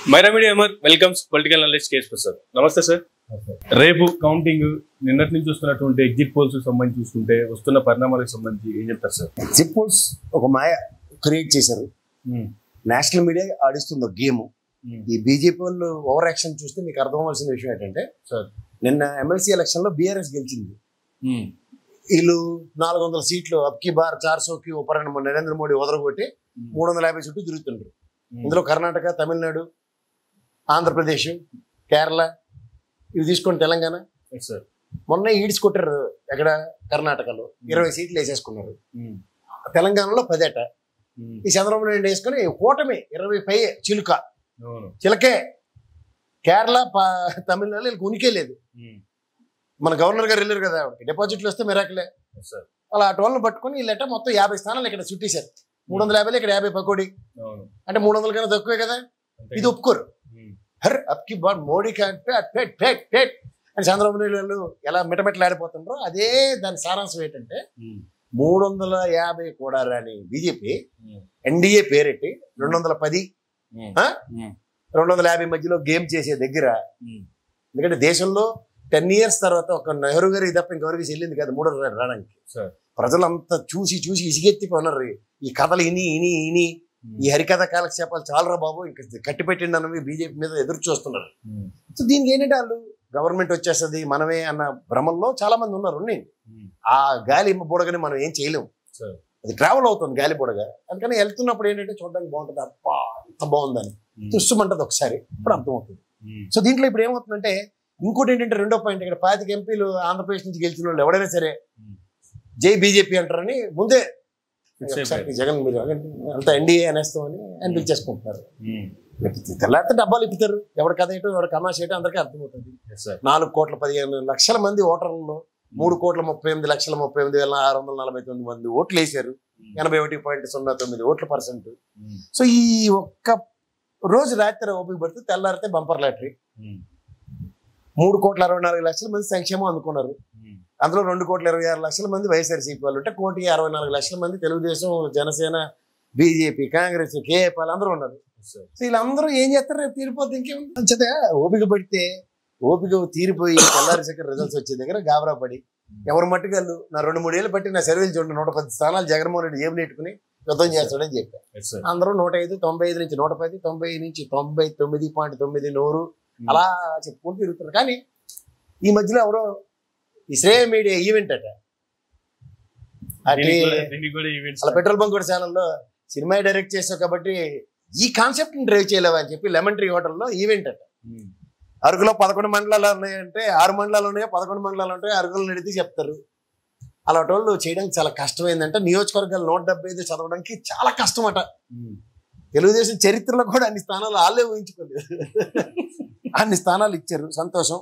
Myra media Amar welcomes political analyst KS Prasad నమస్తే sir రేపు counting నిన్నటి నుంచి చూస్తున్నటువంటి ఎగ్జిట్ పోల్స్ సంబంధించి చూసుకుంటే వస్తున్న పరిణామాలకు సంబంధించి ఏం చెప్తారు సార్ ఎగ్జిట్ పోల్స్ ఒక మాయ క్రియేట్ చేశారు నేషనల్ మీడియా ఆడిస్తుంది ఒక గేమ్ ఈ బీజేపీ వాళ్ళు ఓవర్ యాక్షన్ చూస్తే మీకు అర్థం అవ్వాల్సిన విషయం ఏంటంటే సార్ నిన్న ఎమ్మెల్సీ ఎలక్షన్ లో బీఆర్ఎస్ గెలిచింది వీళ్ళు నాలుగు వందల సీట్లు అబ్కి బార్ చార్ సోకి ఉపరణ నరేంద్ర మోడీ వదలగొట్టి మూడు వందల యాభై చుట్టూ తిరుగుతుండ్రు ఇందులో కర్ణాటక తమిళనాడు ఆంధ్రప్రదేశ్ కేరళ ఇవి తీసుకొని తెలంగాణ సార్ మొన్న ఈడ్స్ కొట్టారు ఎక్కడ కర్ణాటకలో ఇరవై సీట్లు వేసేసుకున్నారు తెలంగాణలో పదేట ఈ చంద్రబాబు నాయుడు వేసుకొని కూటమి ఇరవై పై చిలుక అవును చిలకే కేరళ ప- తమిళనాడు వీళ్ళకి ఉనికే లేదు మన గవర్నర్ గారు వెళ్ళారు కదా ఆవిడకి డిపాజిట్లు వస్తే మిరాకలే సార్ అలా అటు వాళ్ళని పట్టుకొని వీళ్ళట మొత్తం యాభై స్థానాలు ఇక్కడ చుట్టేశారు మూడు వందల యాభైలో ఇక్కడ యాభై పకోడి అవును అంటే మూడు వందల కన్నా తక్కువే కదా ఇది ఒప్పుకోరు హర్ అప్కి బాడ్ మోడీ పెట్ పెట్ పెట్ అని చంద్రబాబు నాయుడు వాళ్ళు ఎలా మిటమిటలాడిపోతుండ్రో అదే దాని సారాంశం ఏంటంటే మూడు వందల యాభై కూడా రాని బీజేపీ ఎన్డీఏ పేరెట్టి రెండు వందల పది ఆ? రెండు వందల యాభై మధ్యలో గేమ్ చేసే దగ్గర ఎందుకంటే దేశంలో టెన్ ఇయర్స్ తర్వాత ఒక నెహ్రూ గారి తప్ప ఇంకెవరికి చెల్లింది కదా మూడో రావడానికి సార్ ప్రజలంతా చూసి చూసి ఇసిగెత్తిపోయినారు ఈ కథలు ఇని ఇని ఇని ఈ హరికథ కాలక్షేపాలు చాలరా బాబు ఇంకా కట్టి పెట్టిండి అన్నవి బీజేపీ మీద ఎదురు చూస్తున్నారు సో దీనికి ఏంటంటే వాళ్ళు గవర్నమెంట్ వచ్చేస్తుంది మనమే అన్న భ్రమంలో చాలా మంది ఉన్నారు ఉన్నాయి ఆ గాలి బుడగని మనం ఏం చేయలేం సార్ అది ట్రావెల్ అవుతుంది గాలి బుడగ అందుకని వెళ్తున్నప్పుడు ఏంటంటే చూడడానికి బాగుంటుంది అబ్బా ఎంత బాగుందని తుస్సుమంటది ఒకసారి ఇప్పుడు అర్థమవుతుంది సో దీంట్లో ఇప్పుడు ఏమవుతుందంటే ఇంకోటి ఏంటంటే రెండో పాయింట్ ఇక్కడ పాతిక ఎంపీలు ఆంధ్రప్రదేశ్ నుంచి గెలిచిన వాళ్ళు ఎవడైనా సరే జై బీజేపీ అంటారని ముందే ఒకసారి జగన్ మీరు అంత ఎన్డీఏ అనేస్తామని అని పిలిచేసుకుంటున్నారు తెల్లారితే డబ్బాలు ఇప్పుతారు ఎవరి కథ ఏంటో ఎవరి కమాష్ ఏంటో అందరికీ అర్థమవుతుంది సార్ నాలుగు కోట్ల పదిహేను లక్షల మంది ఓటర్లలో మూడు కోట్ల ముప్పై ఎనిమిది లక్షల ముప్పై ఎనిమిది వేల ఆరు వందల నలభై తొమ్మిది మంది ఓట్లు వేశారు ఎనభై ఒకటి పాయింట్ సున్నా తొమ్మిది ఓట్ల పర్సెంట్ సో ఈ ఒక్క రోజు రాత్రి ఓపిక పడితే తెల్లారితే బంపర్ లాటరీ మూడు కోట్ల అరవై నాలుగు లక్షల మంది సంక్షేమం అందుకున్నారు అందులో రెండు కోట్ల ఇరవై ఆరు లక్షల మంది వైఎస్ఆర్సీపీ వాళ్ళు ఉంటే కోటి అరవై నాలుగు లక్షల మంది Telugu Desam Janasena BJP Congress KA Paul అందరూ ఉన్నారు సార్ సో వీళ్ళందరూ ఏం చేస్తారు రేపు తీరిపోతే ఇంకేం అంచదే ఓపిక పడితే ఓపిక తీరిపోయి తెల్లారి చక్కర రిజల్ట్స్ వచ్చే దగ్గర గాబరా పడి ఎవరు మట్టుకల్లు నా రెండు మూడేళ్ళు బట్టి నా సర్వేలు చూడండి నూట పది స్థానాలు జగన్మోహన్ రెడ్డి ఏం నెట్టుకుని యుద్ధం చేస్తాడని చెప్పారు సార్ అందరూ నూట ఐదు తొంభై ఐదు నుంచి నూట పది తొంభై నుంచి తొంభై తొమ్మిది పాయింట్ తొమ్మిది నూరు అలా చెప్పుకుంటూ తిరుగుతున్నారు కానీ ఈ మధ్యలో ఎవరో ఈ శ్రేయ మీడియా ఈవెంట్ అట అది దీనికి కూడా ఈవెంట్స్ అలా పెట్రోల్ బంక్ కూడా ఛానల్లో సినిమా డైరెక్ట్ చేసావు కాబట్టి ఈ కాన్సెప్ట్ డ్రైవ్ చేయలేవా అని చెప్పి లెమన్ ట్రీ హోటల్లో ఈవెంట్ అట అరకులో పదకొండు మండలాలు ఉన్నాయంటే ఆరు మండలాలు ఉన్నాయో పదకొండు మండలాలు ఉంటాయో అరకులు నడితే చెప్తారు అలాంటి వాళ్ళు చేయడానికి చాలా కష్టమైందంటే నియోజకవర్గాలు నూట డెబ్బై ఐదు చదవడానికి చాలా కష్టం అట తెలుగుదేశం చరిత్రలో కూడా అన్ని స్థానాలు వాళ్ళే ఊహించుకోలేదు అన్ని స్థానాలు ఇచ్చారు సంతోషం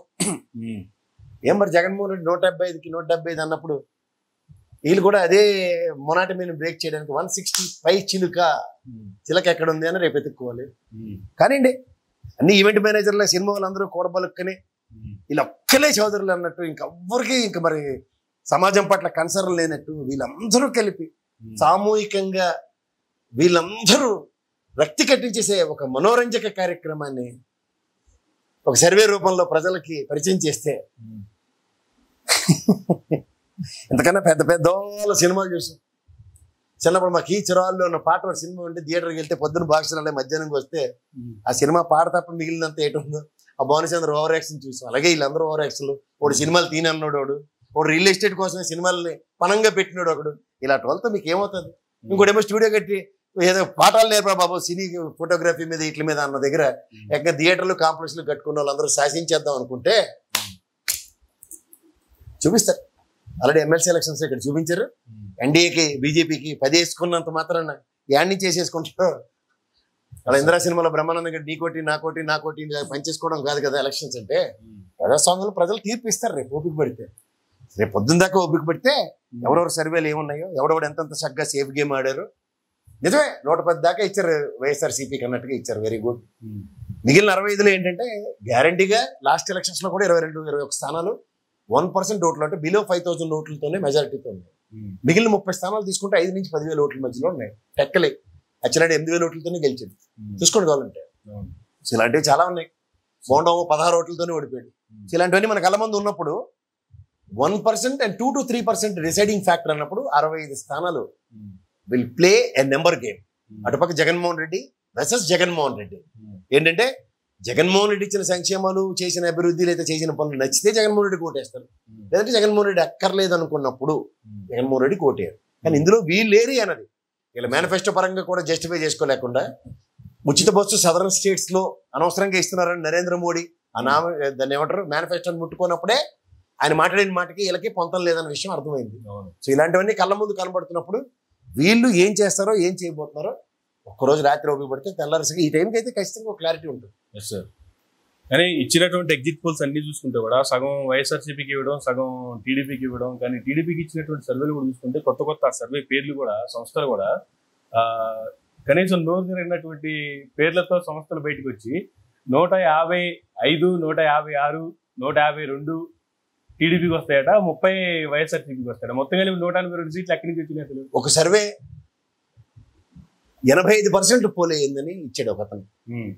ఏం మరి జగన్మోహన్ రెడ్డి నూట డెబ్బై ఐదుకి నూట డెబ్బై ఐదు అన్నప్పుడు వీళ్ళు కూడా అదే మొనాటి మీద బ్రేక్ చేయడానికి వన్ సిక్స్టీ ఫైవ్ చిలుక చిలక ఎక్కడ ఉంది అని రేపు ఎత్తుక్కోవాలి కానివ్వండి అన్ని ఈవెంట్ మేనేజర్ల సినిమా వాళ్ళందరూ కూడబలుక్కని వీళ్ళు ఒక్కలే చౌదరులు అన్నట్టు ఇంకెవ్వరికి ఇంక మరి సమాజం పట్ల కన్సర్న్ లేనట్టు వీళ్ళందరూ కలిపి సామూహికంగా వీళ్ళందరూ రక్తి కట్టించేసే ఒక మనోరంజక కార్యక్రమాన్ని ఒక సర్వే రూపంలో ప్రజలకి పరిచయం చేస్తే ఇంతకన్నా పెద్ద పెద్ద వాళ్ళ సినిమాలు చూసాం చిన్నప్పుడు మాకు ఈ చిరాల్లో ఉన్న పాట ఒక సినిమా ఉంటే థియేటర్కి వెళ్తే పొద్దున్న బాక్సులు మధ్యాహ్నంకి వస్తే ఆ సినిమా పాట తప్ప మిగిలినంత ఏటి ఉందో ఆ భానుచంద్ర ఓవర్ యాక్షన్ చూసాం అలాగే వీళ్ళందరూ ఓవర్ యాక్షన్లు వాడు సినిమాలు తీనన్నాడు వాడు వాడు రియల్ ఎస్టేట్ కోసమే సినిమాలని పనంగా పెట్టినాడు ఒకడు ఇలాంటి వాళ్ళతో మీకు ఏమవుతుంది ఇంకోటేమో స్టూడియో కట్టి ఏదో పాఠాలు నేర్పా బాబు సినీ ఫోటోగ్రఫీ మీద ఇట్ల మీద అన్న దగ్గర ఎక్కడ థియేటర్లు కాంప్లెక్స్లు కట్టుకున్న వాళ్ళందరూ శాసించేద్దాం అనుకుంటే చూపిస్తారు ఆల్రెడీ ఎమ్మెల్సీ ఎలక్షన్స్ ఇక్కడ చూపించారు ఎన్డీఏకి బీజేపీకి పది వేసుకున్నంత మాత్రాన యాడ్ నుంచి వేసేసుకుంటారు అలా ఇందిరా సినిమాలో బ్రహ్మానంద గారు నీ కోటి నా కోటి నా కోటి ఇలా పనిచేసుకోవడం కాదు కదా ఎలక్షన్స్ అంటే ప్రజాస్వామ్యంలో ప్రజలు తీర్పు ఇస్తారు రేపు ఓపిక పడితే రేపు పొద్దున్న దాకా ఓపిక పడితే ఎవరెవరు సర్వేలు ఏమున్నాయో ఎవడెవడు ఎంతెంత చక్కగా సేఫ్ గేమ్ ఆడారు నిజమే నూట పది దాకా ఇచ్చారు వైఎస్ఆర్ సిపికి అన్నట్టుగా ఇచ్చారు వెరీ గుడ్ మిగిలిన అరవై ఐదులో ఏంటంటే గ్యారంటీగా లాస్ట్ ఎలక్షన్స్ లో కూడా ఇరవై రెండు ఇరవై ఒక స్థానాలు వన్ పర్సెంట్ ఓట్లు అంటే బిలో ఫైవ్ థౌసండ్ ఓట్లతోనే మెజారిటీతో ఉన్నాయి మిగిలిన ముప్పై స్థానాలు తీసుకుంటే ఐదు నుంచి పదివేల ఓట్ల మధ్యలో ఉన్నాయి టెక్కలే అచ్చినాడు ఎనిమిది వేల ఓట్లతోనే గెలిచింది చూసుకోండి కావాలంటే సో ఇలాంటివి చాలా ఉన్నాయి బోండం పదహారు ఓట్లతోనే ఓడిపోయాడు సో ఇలాంటివన్నీ మన కళ్ళ ముందు ఉన్నప్పుడు one percent and two to three percent deciding factor అన్నప్పుడు అరవై ఐదు స్థానాలు will play a number game అటుపక్క జగన్మోహన్ రెడ్డి వెసస్ జగన్మోహన్ రెడ్డి ఏంటంటే జగన్మోహన్ రెడ్డి ఇచ్చిన సంక్షేమాలు చేసిన అభివృద్ధి లేదా చేసిన పనులు నచ్చితే జగన్మోహన్ రెడ్డి కోటేస్తారు లేదంటే జగన్మోహన్ రెడ్డి అక్కర్లేదు అనుకున్నప్పుడు జగన్మోహన్ రెడ్డి కోటేయారు కానీ ఇందులో వీళ్ళేరి అన్నది వీళ్ళ మేనిఫెస్టో పరంగా కూడా జస్టిఫై చేసుకోలేకుండా ఉచిత బస్సు సదరన్ స్టేట్స్ లో అనవసరంగా ఇస్తున్నారని నరేంద్ర మోడీ ఆ నామ దాన్ని ఏమంటారు మేనిఫెస్టోని ముట్టుకున్నప్పుడే ఆయన మాట్లాడిన మాటకి వీళ్ళకి పొంతం లేదన్న విషయం అర్థమైంది అవును సో ఇలాంటివన్నీ కళ్ళ ముందు కనబడుతున్నప్పుడు వీళ్ళు ఏం చేస్తారో ఏం చేయబోతున్నారో ఒక్కరోజు రాత్రి ఓపిక పడితే తెల్లారిసరికి ఈ టైంకి అయితే ఖచ్చితంగా ఒక క్లారిటీ ఉంటుంది ఎస్ సార్ కానీ ఇచ్చినటువంటి ఎగ్జిట్ పోల్స్ అన్ని చూసుకుంటే కూడా సగం వైఎస్ఆర్సీపీకి ఇవ్వడం సగం టీడీపీకి ఇవ్వడం కానీ టీడీపీకి ఇచ్చినటువంటి సర్వేలు కూడా చూసుకుంటే కొత్త కొత్త సర్వే పేర్లు కూడా సంస్థలు కూడా ఆ, కనీసం నోరు జరిగినటువంటి పేర్లతో సంస్థలు బయటకు వచ్చి నూట యాభై ఐదు నూట యాభై ఆరు నూట యాభై రెండు టీడీపీకి వస్తాయట ముప్పై వైఎస్ఆర్సీపీకి వస్తాయట మొత్తం కలిపి నూట ఎనభై రెండు సీట్లు ఎక్కడి నుంచి వచ్చినాయి అసలు ఒక సర్వే ఎనభై ఐదు పర్సెంట్ పోలేయిందని ఇచ్చాడు ఒక అతను ఉమ్,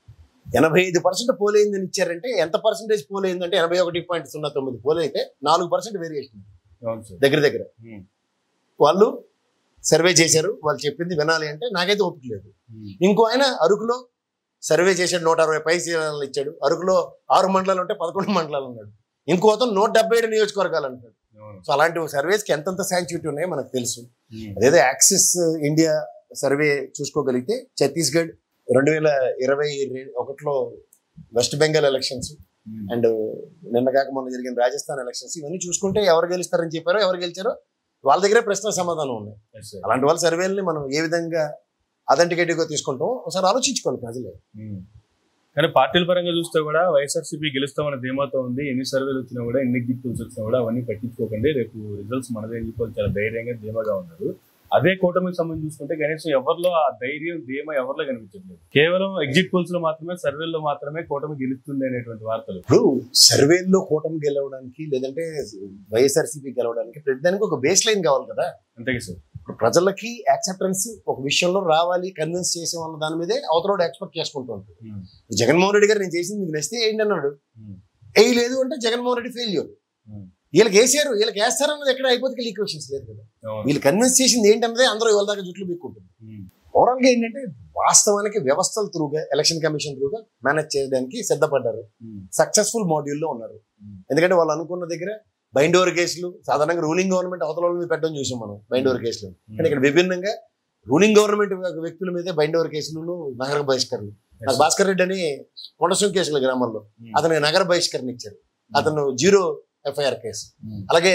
ఎనభై ఐదు పర్సెంట్ పోలేయిందని ఇచ్చారంటే ఎంత పర్సెంటేజ్ పోలేయిందంటే ఎనభై ఒకటి పాయింట్ సున్నా తొమ్మిది పోలే అయితే నాలుగు పర్సెంట్ వేరియేషన్ అవును సార్ దగ్గర దగ్గర ఉమ్, వాళ్ళు సర్వే చేశారు వాళ్ళు చెప్పింది వినాలి అంటే నాకైతే ఓపిక లేదు ఉమ్, ఇంకో ఆయన అరకులో సర్వే చేశాడు నూట అరవై పై సీట్లు ఇచ్చాడు అరకులో ఆరు మండలాలు ఉంటే పదకొండు మండలాలు అన్నాడు ఇంకో అతను నూట డెబ్బై ఏడు నియోజకవర్గాలు అంటాడు అవును సో అలాంటి సర్వేస్కి ఎంతెంత శాంచుటీ ఉన్నాయో మనకు తెలుసు ఉమ్, అదేదో యాక్సిస్ ఇండియా సర్వే చూసుకోగలిగితే ఛత్తీస్గఢ్ రెండు వేల ఇరవై రె- ఒకటిలో West Bengal elections um, and నిన్న కాక మొన్న జరిగిన రాజస్థాన్ ఎలక్షన్స్ ఇవన్నీ చూసుకుంటే ఎవరు గెలుస్తారని చెప్పారో ఎవరు గెలిచారో వాళ్ళ దగ్గరే ప్రశ్న సమాధానం ఉన్నాయి yes sir. అలాంటి వాళ్ళ సర్వేల్ని మనం ఏ విధంగా అథెంటికేటివ్గా తీసుకుంటాం ఒకసారి ఆలోచించుకోవాలి ప్రజలే ఉమ్. కానీ పార్టీల పరంగా చూస్తే కూడా వైఎస్ఆర్సీపీ గెలుస్తామన్న ధీమాతో ఉంది ఎన్ని సర్వేలు వచ్చినా కూడా ఎన్ని గిఫ్ట్స్ వచ్చినా కూడా అవన్నీ పట్టించుకోకండి రేపు రిజల్ట్స్ మనదే చెప్పి చాలా ధైర్యంగా ధీమాగా ఉన్నారు అదే కూటమికి సంబంధించి చూసుకుంటే కనీసం ఎవరిలో ఆ ధైర్యం ధీమా ఎవరిలో కనిపించట్లేదు కేవలం ఎగ్జిట్ పోల్స్ లో మాత్రమే సర్వేల్లో మాత్రమే కూటమి గెలుస్తుంది అనేటువంటి వార్తలు ఇప్పుడు సర్వేల్లో కూటమి గెలవడానికి లేదంటే వైఎస్ఆర్సీపీ గెలవడానికి ప్రతిదానికి ఒక బేస్ లైన్ కావాలి కదా అంతే సార్ ఇప్పుడు ప్రజలకి యాక్సెప్టెన్స్ ఒక విషయంలో రావాలి కన్విన్స్ చేసే వాళ్ళ దాని మీదే అవతల ఎక్స్పెక్ట్ చేసుకుంటూ ఉంటాడు ఉమ్, జగన్మోహన్ రెడ్డి గారు నేను చేసింది మీకు నచ్చితే ఏంటి అన్నాడు ఉమ్, వేయలేదు అంటే జగన్మోహన్ రెడ్డి ఫెయిల్యూర్ ఉమ్. వీళ్ళకి వేసారు వీళ్ళకి వేస్తారన్నది ఎక్కడ అయిపోతే ఈక్వేషన్స్ లేదు కదా అవును. వీళ్ళు కన్విన్స్ చేసింది ఏంటన్నదే అందరూ ఇవాళ దాకా జుట్లు బిక్కుంటుంది ఉమ్, ఓవరాల్ గా ఏంటంటే వాస్తవానికి వ్యవస్థల త్రూగా ఎలక్షన్ కమిషన్ త్రూగా మేనేజ్ చేయడానికి సిద్ధపడ్డారు ఉమ్, సక్సెస్ఫుల్ మాడ్యూల్లో ఉన్నారు ఉమ్. ఎందుకంటే వాళ్ళు అనుకున్న దగ్గర బైండ్ ఓవర్ కేసులు సాధారణంగా రూలింగ్ గవర్నమెంట్ అవతల వాళ్ళ మీద పెట్టడం చూసాం మనం బైండ్ ఓవర్ కేసులు కానీ ఇక్కడ విభిన్నంగా రూలింగ్ గవర్నమెంట్ వ్యక్తుల మీదే బైండ్ ఓవర్ కేసులు నగర బహిష్కరణ నాకు భాస్కర్ రెడ్డి అని కొండసం కేసుల గ్రామంలో ఉమ్, అతనికి నగర బహిష్కరణ ఇచ్చారు అతను జీరో ఎఫ్ఐఆర్ కేసు ఉమ్, అలాగే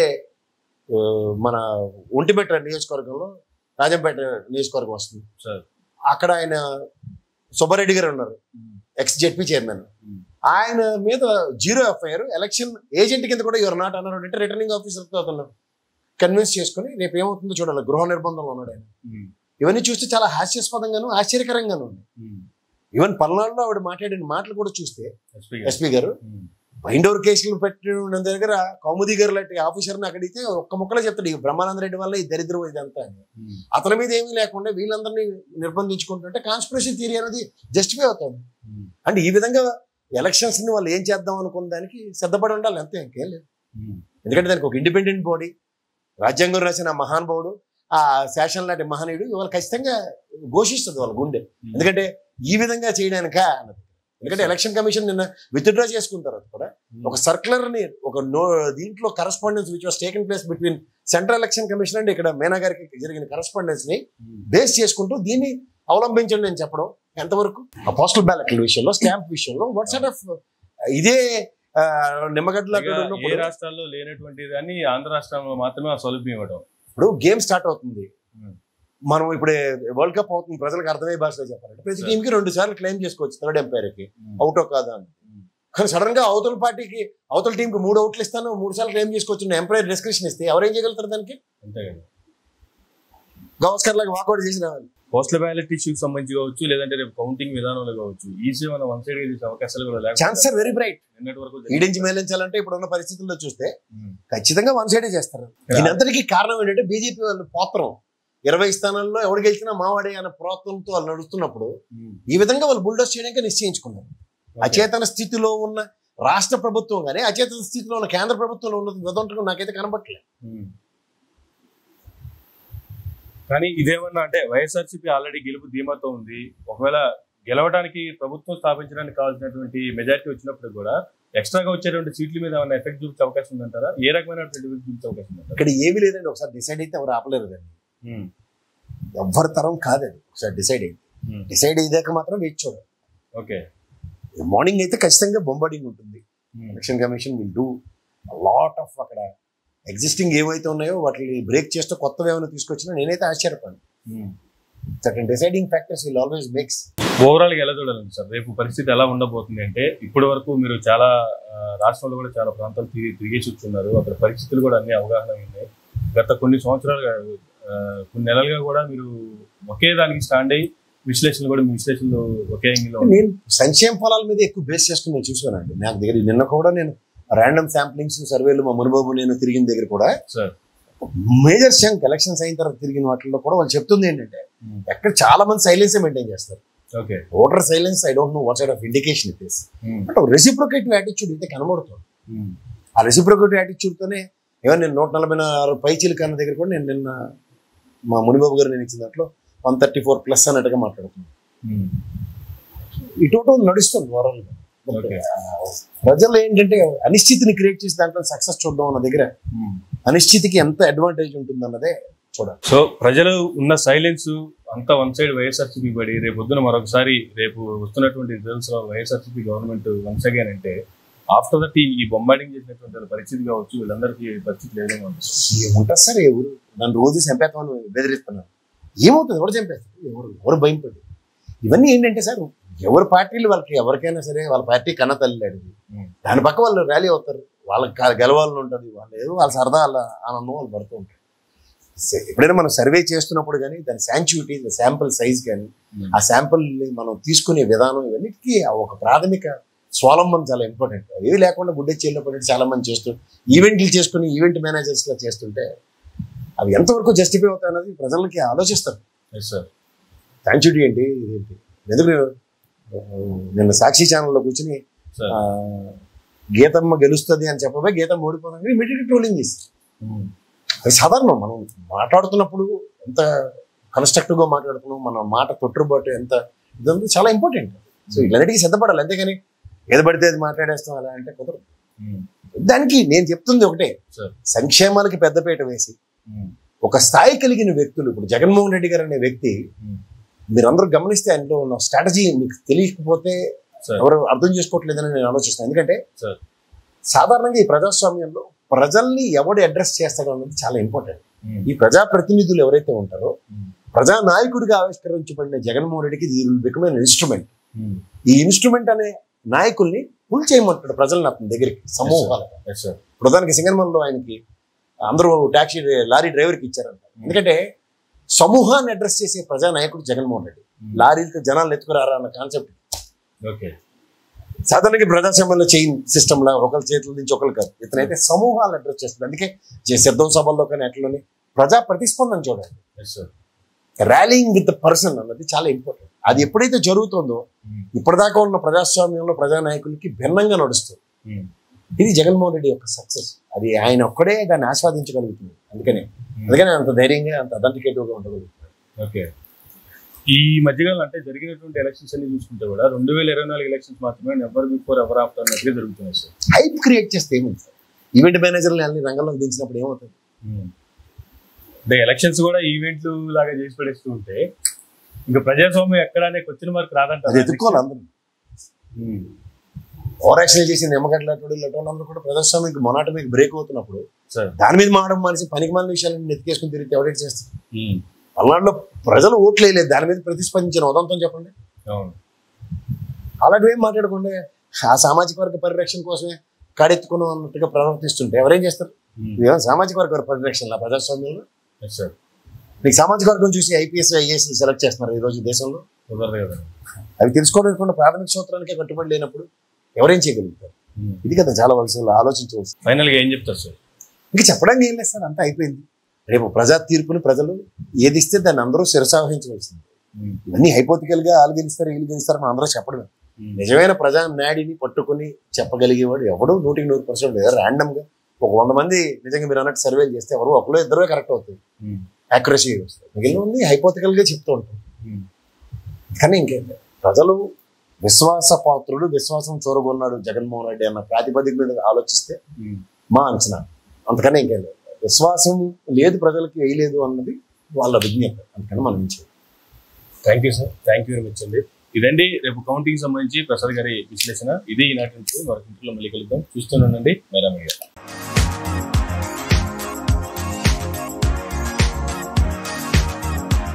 ఆ, మన ఒంటిపేట నియోజకవర్గంలో రాజంపేట నియోజకవర్గం వస్తుంది సార్ అక్కడ ఆయన సుబ్బారెడ్డి గారు ఉన్నారు ఉమ్, ఎక్స్ జెడ్పీ చైర్మన్ ఉమ్, ఆయన మీద జీరో ఎఫ్ఐఆర్ ఎలక్షన్ ఏజెంట్ కింద కూడా ఎవరు నాట్ అన్నారు అంటే రిటర్నింగ్ ఆఫీసర్తో అతను కన్విన్స్ చేసుకుని రేపు ఏమవుతుందో చూడాలి గృహ నిర్బంధంలో ఉన్నాడు ఆయన ఉమ్, ఇవన్నీ చూస్తే చాలా హాస్యాస్పదంగాను ఆశ్చర్యకరంగాను ఉంది ఉమ్. ఈవెన్ పల్నాడులో ఆవిడ మాట్లాడిన మాటలు కూడా చూస్తే ఎస్పీ గారు. ఎస్పీ గారు ఉమ్, బైండ్ ఓవర్ కేసులు పెట్టిన దగ్గర కౌముది గారు లాంటి ఆఫీసర్ని అక్కడితే ఒక్క ముక్కలో చెప్తాడు ఈ బ్రహ్మానంద రెడ్డి వల్ల ఈ దరిద్రం ఇదంతా అని. ఉమ్, అతని మీద ఏమీ లేకుండా వీళ్ళందరినీ నిర్బంధించుకుంటుంటే కాన్స్పిరసీ థియరీ అనేది జస్టిఫై అవుతుంది ఉమ్, అంటే ఈ విధంగా ఎలక్షన్స్ ని వాళ్ళు ఏం చేద్దాం అనుకున్న దానికి సిద్ధపడి ఉండాలి అంతే ఇంకేం లేదు ఉమ్, ఎందుకంటే దానికి ఒక ఇండిపెండెంట్ బాడీ రాజ్యాంగం రాసిన ఆ మహానుభావుడు ఆ శాసనం లాంటి మహనీయుడు ఇవాళ ఖచ్చితంగా ఘోషిస్తుంది వాళ్ళ గుండె ఉమ్. ఎందుకంటే ఈ విధంగా చేయడానిక అన్నది ఎందుకంటే ఎలక్షన్ కమిషన్ నిన్న విత్డ్రా చేసుకున్న తర్వాత కూడా ఒక సర్క్యులర్ ని ఒక నో దీంట్లో correspondence which was taken place between central election commission and ఇక్కడ మేనా గారికి జరిగిన కరస్పాండెన్స్ ని ఉమ్, బేస్ చేసుకుంటూ దీన్ని అవలంబించండి నేను చెప్పడం ఎంతవరకు ఆ పోస్టల్ బ్యాలెట్ల విషయంలో స్టాంప్ విషయంలో వాట్ సార్ట్ ఆఫ్ ఇదే ఆ, నిమ్మగడ్డలో ఇక అక్కడ ఏ ఉన్నప్పుడు రాష్ట్రాల్లో లేనటువంటి దాన్ని ఆంధ్ర రాష్ట్రంలో మాత్రమే ఆ సౌలభ్యం ఇవ్వడం ఇప్పుడు గేమ్ స్టార్ట్ అవుతుంది ఉమ్. మనం ఇప్పుడు వరల్డ్ కప్ అవుతుంది ప్రజలకు అర్థమయ్యే భాషలో చెప్పాలంటే ప్రతి Sure. టీమ్ కి రెండు సార్లు క్లెయిమ్ చేసుకోవచ్చు థర్డ్ ఎంపైర్ కి ఉమ్, అవుటో కాదా అని ఉమ్. కానీ సడన్ గా అవతల పార్టీకి అవతల టీం కి మూడు అవుట్లు ఇస్తాను మూడు సార్లు క్లెయిమ్ చేసుకోవచ్చు ఎంపైర్ డిస్క్రిప్షన్ ఇస్తే ఎవరేం చేయగలుగుతారు దానికి అంతే కదా గవస్కర్ లాగా వాకౌట్ చేసి రావాలి పోస్టల్ బ్యాలెట్ ఇష్యూకి సంబంధించి కావచ్చు లేదంటే రేపు కౌంటింగ్ విధానంలో కావచ్చు ఈసీ మన వన్ సైడ్ చేసే అవకాశాలు కూడా లేకపోతే ఛాన్స్ ఆర్ వెరీ బ్రైట్ నిన్నటి వరకు ఈడించి మేలించాలంటే ఇప్పుడున్న పరిస్థితుల్లో చూస్తే ఉమ్, ఖచ్చితంగా వన్ సైడే చేస్తారు దీనంతటికీ కారణం ఏంటంటే బీజేపీ వాళ్ళు పాత్రం ఇరవై స్థానాల్లో ఎవరు గెలిచినా మావాడే అనే ప్రోత్సాహంతో వాళ్ళు నడుస్తున్నప్పుడు ఉమ్. ఈ విధంగా వాళ్ళు బుల్డోస్ చేయడానికి నిశ్చయించుకున్నారు అచేతన స్థితిలో ఉన్న రాష్ట్ర ప్రభుత్వం కానీ అచేతన స్థితిలో ఉన్న కేంద్ర ప్రభుత్వంలో ఉన్న విధంగా నాకైతే కనబట్టలేదు ఉమ్. కానీ ఇదేమన్నా అంటే వైఎస్ఆర్సీపీ ఆల్రెడీ గెలుపు ధీమాతో ఉంది ఒకవేళ గెలవడానికి ప్రభుత్వం స్థాపించడానికి కావాల్సినటువంటి మెజారిటీ వచ్చినప్పుడు కూడా ఎక్స్ట్రాగా వచ్చేటువంటి సీట్ల మీద ఏమైనా ఎఫెక్ట్ చూపించే అవకాశం ఉందంటారా ఏ రకమైనటువంటి ఎఫెక్ట్ చూపించే అవకాశం ఉందంటారా ఇక్కడ ఏమీ లేదండి ఒకసారి డిసైడ్ అయితే ఎవరు ఆపలేరు దాన్ని ఉమ్. ఎవ్వరి తరం కాదండి ఒకసారి డిసైడ్ అయింది ఉమ్. డిసైడ్ అయ్యాక మాత్రం వేచి చూడాలి ఓకే మార్నింగ్ అయితే ఖచ్చితంగా బొంబార్డింగ్ ఉంటుంది ఉమ్. Election commission will do lot of అక్కడ ఎగ్జిస్టింగ్ ఏవైతే ఉన్నాయో వాటిని బ్రేక్ చేస్తూ కొత్తవి ఏమైనా తీసుకొచ్చినా నేనైతే ఆశ్చర్యపడి ఉమ్. Certain deciding factors will always makes overall గా ఎలా చూడాలండి సార్ రేపు పరిస్థితి ఎలా ఉండబోతుంది అంటే ఇప్పటి వరకు మీరు చాలా ఆ, రాష్ట్రంలో కూడా చాలా ప్రాంతాలు తిరిగి తిరిగేసి వచ్చున్నారు అక్కడ పరిస్థితులు కూడా అన్ని అవగాహన ఉన్నాయి గత కొన్ని సంవత్సరాలుగా ఆ, కొన్ని నెలలుగా కూడా మీరు ఒకే దానికి స్టాండ్ అయ్యి విశ్లేషణలు కూడా మీ విశ్లేషణలు ఒకే యాంగిల్లో ఉన్నాయి నేను సంక్షేమ ఫలాల మీద ఎక్కువ బేస్ చేసుకుని నేను చూసానండి నాకు దగ్గర నిన్న కూడా నేను ర్యాండమ్ శాంప్లింగ్స్ సర్వేలు మా మునుబాబు నేను తిరిగిన దగ్గర కూడా సార్ మేజర్ శంక్ ఎలక్షన్స్ అయిన తర్వాత తిరిగిన వాటిల్లో కూడా వాళ్ళు చెప్తుంది ఏంటంటే ఉమ్. ఎక్కడ చాలా మంది సైలెన్స్ మెయింటైన్ చేస్తారు okay voter silence I don't know what side of indication it is um. But reciprocative attitude అయితే కనబడుతుంది ఉమ్. ఆ రెసిప్రొకేటివ్ యాటిట్యూడ్తోనే ఏమో నేను నూట నలభై ఆరు పై చిలుకన్న దగ్గర కూడా నేను నిన్న మా మునిబాబు గారు నేను ఇచ్చిన దాంట్లో వన్ థర్టీ ఫోర్ ప్లస్ అన్నట్టుగా మాట్లాడుతున్నాను ఉమ్. ఇటు నడుస్తుంది ఓవరాల్ ఓకే ప్రజలు ఏంటంటే అనిశ్చితిని క్రియేట్ చేసి దాంట్లో సక్సెస్ చూద్దాం అన్న దగ్గర ఉమ్. అనిశ్చితికి ఎంత అడ్వాంటేజ్ ఉంటుంది అన్నదే చూడాలి సో ప్రజలు ఉన్న సైలెన్స్ అంతా వన్ సైడ్ వైఎస్ఆర్సీపీ పడి రేపు పొద్దున మరొకసారి రేపు వస్తున్నటువంటి రిజల్ట్స్ లో వైఎస్ఆర్సీపీ గవర్నమెంట్ వన్స్ అగైన్ అంటే ఆఫ్టర్ దట్ ఈ బొంబార్డింగ్ చేసినటువంటి వాళ్ళ పరిస్థితి కావచ్చు వీళ్ళందరికీ పరిస్థితి లేదేమో అనిపిస్తుంది ఏముంటుంది సార్ ఎవరు దాన్ని రోజు చంపేస్తామని బెదిరిస్తున్నారు ఏమవుతుంది ఎవరు చంపేస్తారు ఎవరు ఎవరు భయం పడి ఇవన్నీ ఏంటంటే సార్ ఎవరి పార్టీలు వాళ్ళకి ఎవరికైనా సరే వాళ్ళ పార్టీ కన్న తల్లి అడిగి ఉమ్. దాని పక్క వాళ్ళు ర్యాలీ అవుతారు వాళ్ళకి కా- గెలవాలని ఉంటుంది వాళ్ళు ఏదో వాళ్ళ సరదా వాళ్ళ ఆనందం వాళ్ళు పడుతూ ఉంటారు సే- ఎప్పుడైనా మనం సర్వే చేస్తున్నప్పుడు కానీ దాని శాంచువిటీ శాంపుల్ సైజ్ కానీ ఉమ్. ఆ శాంపుల్ మనం తీసుకునే విధానం ఇవన్నిటికీ ఆ ఒక ప్రాథమిక స్వాలంబం చాలా ఇంపార్టెంట్ ఏవి లేకుండా గుడ్డే చేతిలో పడి చాలా మంది చేస్తూ ఈవెంట్లు చేసుకుని ఈవెంట్ మేనేజర్స్ గా చేస్తుంటే అవి ఎంతవరకు జస్టిఫై అవుతాయి అనేది ప్రజలకి ఆలోచిస్తారు ఎస్ సార్ శాంచువిటీ ఏంటి ఇదేంటి ఎందుకు నేను, ఆ, నిన్న సాక్షి ఛానల్లో కూర్చుని సార్ ఆ, గీతమ్మ గెలుస్తుంది అని చెప్పబోయి గీతమ్మ ఓడిపోతుంది ఇమీడియట్ ట్రోలింగ్ చేసి ఉమ్. అది సాధారణం మనం మాట్లాడుతున్నప్పుడు ఎంత కన్స్ట్రక్టివ్ గా మాట్లాడుతున్నాం మన మాట తొట్టుబాటు ఎంత ఇదంతా చాలా ఇంపార్టెంట్ సో ఇలాంటికి సిద్ధపడాలి అంతేగాని ఏది పడితే అది మాట్లాడేస్తాం అలా అంటే కుదరదు ఉమ్. దానికి నేను చెప్తుంది ఒకటే సార్ సంక్షేమాలకి పెద్దపీట వేసి ఉమ్. ఒక స్థాయి కలిగిన వ్యక్తులు ఇప్పుడు జగన్మోహన్ రెడ్డి గారు అనే వ్యక్తి ఉమ్. మీరందరూ గమనిస్తే ఆయనలో ఉన్న స్ట్రాటజీ మీకు తెలియకపోతే సార్ ఎవరు అర్థం చేసుకోవట్లేదని నేను ఆలోచిస్తాను ఎందుకంటే సార్ సాధారణంగా ఈ ప్రజాస్వామ్యంలో ప్రజల్ని ఎవడు అడ్రస్ చేస్తాడో అన్నది చాలా ఇంపార్టెంట్ ఉమ్. ఈ ప్రజాప్రతినిధులు ఎవరైతే ఉంటారో ఉమ్. ప్రజా నాయకుడిగా ఆవిష్కరించబడిన జగన్మోహన్ రెడ్డికి ఇది వికమైన ఇన్స్ట్రుమెంట్ ఉమ్. ఈ ఇన్స్ట్రుమెంట్ అనే నాయకుల్ని పుల్ చేయమంటాడు ప్రజలను అతని దగ్గరికి సమూహాలు ఎస్ సార్ ప్రధానికి సింగన్మన్లో ఆయనకి అందరూ టాక్సీ లారీ డ్రైవర్కి ఇచ్చారంట ఎందుకంటే సమూహాన్ని అడ్రస్ చేసే ప్రజా నాయకుడు జగన్మోహన్ రెడ్డి లారీలతో జనాలు ఎత్తుకురారా అన్న కాన్సెప్ట్ ఓకే సాధారణంగా ప్రజాస్వామ్యంలో చైన్ సిస్టమ్ లా ఒకరి చేతుల నుంచి ఒకరు కాదు ఇతనైతే సమూహాలు అడ్రస్ చేస్తుంది అందుకే జే- సిద్ధం సభల్లో కానీ అట్లనే ప్రజా ప్రతిస్పందన చూడాలి yes sir rallying with the person అన్నది చాలా ఇంపార్టెంట్ అది ఎప్పుడైతే జరుగుతుందో ఉమ్. ఇప్పటిదాకా ఉన్న ప్రజాస్వామ్యంలో ప్రజానాయకులకి భిన్నంగా నడుస్తుంది ఉమ్. ఇది జగన్మోహన్ రెడ్డి యొక్క సక్సెస్ అది ఆయన ఒక్కడే దాన్ని ఆస్వాదించగలుగుతుంది అందుకనే ఉమ్. అందుకనే అంత ధైర్యంగా అంత అథెంటికేటివ్ గా ఉండగలుగుతుంది ఓకే ఈ మధ్యకాలం అంటే జరిగినటువంటి ఎలక్షన్స్ అన్ని చూసుకుంటే కూడా రెండు వేల ఇరవై నాలుగు ఎలక్షన్స్ మాత్రమే ఎవర్ బిఫోర్ ఎవర్ ఆఫ్టర్ అన్నట్టుగా జరుగుతున్నాయి సార్ హైప్ క్రియేట్ చేస్తే ఏముంది సార్ ఈవెంట్ మేనేజర్లు అన్ని రంగంలోకి దించినప్పుడు ఏమవుతుంది అంటే ఎలక్షన్స్ కూడా ఈవెంట్లు లాగా చేసి పడేస్తూ ఉంటే ఇంకా ప్రజాస్వామ్యం ఎక్కడ అనే క్వశ్చన్ మార్క్ అది రాదంటారు ఎదుర్కోవాలి అందరూ ఓవర్ యాక్షన్ చేసి నిమ్మగడ్డలటోడు ఇలాంటి అందరూ కూడా ప్రజాస్వామ్యం మొనాట మీకు బ్రేక్ అవుతున్నప్పుడు సార్ దాని మీద మాడడం మనిషి పనికి మాలిన విషయాలను నెత్తికేసుకుని తిరిగితే ఎవడైతే చేస్తారు పల్నాడులో ప్రజలు ఓట్లు వేయలేదు దాని మీద ప్రతిస్పందించిన ఉదంతం చెప్పండి అవును అలాంటివి ఏం మాట్లాడకుండా ఆ సామాజిక వర్గ పరిరక్షణ కోసమే కాడెత్తుకున్నాం అన్నట్టుగా ప్రవర్తిస్తుంటే ఎవరేం చేస్తారు ఇదేమో సామాజిక వర్గ పరిరక్షణ ప్రజాస్వామ్యంలో ఎస్ సార్ మీకు సామాజిక వర్గం చూసి ఐపీఎస్ ఐఏఎస్ సెలెక్ట్ చేస్తున్నారు ఈ రోజు దేశంలో కుదరదు కదా అవి తెలుసుకోవడానికి ప్రాథమిక సూత్రానికే కట్టుబడి లేనప్పుడు ఎవరేం చేయగలుగుతారు ఇది కదా చాలా వలసలు ఆలోచించవలసి ఫైనల్ గా ఏం చెప్తారు సార్ ఇంకా చెప్పడానికి ఏం లేదు సార్ అంతా అయిపోయింది రేపు ప్రజా తీర్పుని ప్రజలు ఏది ఇస్తే దాన్ని అందరూ శిరసావహించవలసింది ఇవన్నీ హైపోతికల్ గా వాళ్ళు గెలుస్తారు వీళ్ళు గెలుస్తారు మనం అందరూ చెప్పడమే నిజమైన ప్రజా నాడిని పట్టుకుని చెప్పగలిగేవాడు ఎవడు నూటికి నూరు పర్సెంట్ లేదా ర్యాండమ్ గా ఒక వంద మంది నిజంగా మీరు అన్నట్టు సర్వేలు చేస్తే ఎవరు ఒకరు ఇద్దరే కరెక్ట్ అవుతుంది యాక్యురసీ వస్తుంది మిగిలిన ఉంది హైపోతికల్ గా చెప్తూ ఉంటాం కానీ ఇంకేం లేదు. ప్రజలు విశ్వాస పాత్రుడు విశ్వాసం చూరగొన్నాడు జగన్మోహన్ రెడ్డి అన్న ప్రాతిపదిక మీద ఆలోచిస్తే మా అంచనా అంతకనే ఇంకేం లేదు విశ్వాసం లేదు ప్రజలకి వేయలేదు అన్నది వాళ్ళ విజ్ఞప్తి అందుకని మనం ఏం చేయాలి thank you sir thank you very much అండి ఇదండి రేపు కౌంటింగ్ సంబంధించి ప్రసాద్ గారి విశ్లేషణ ఇది ఈనాటి నుంచి మరొక ఇంట్లో మళ్ళీ కలుద్దాం చూస్తూనే ఉండండి మేడం గారు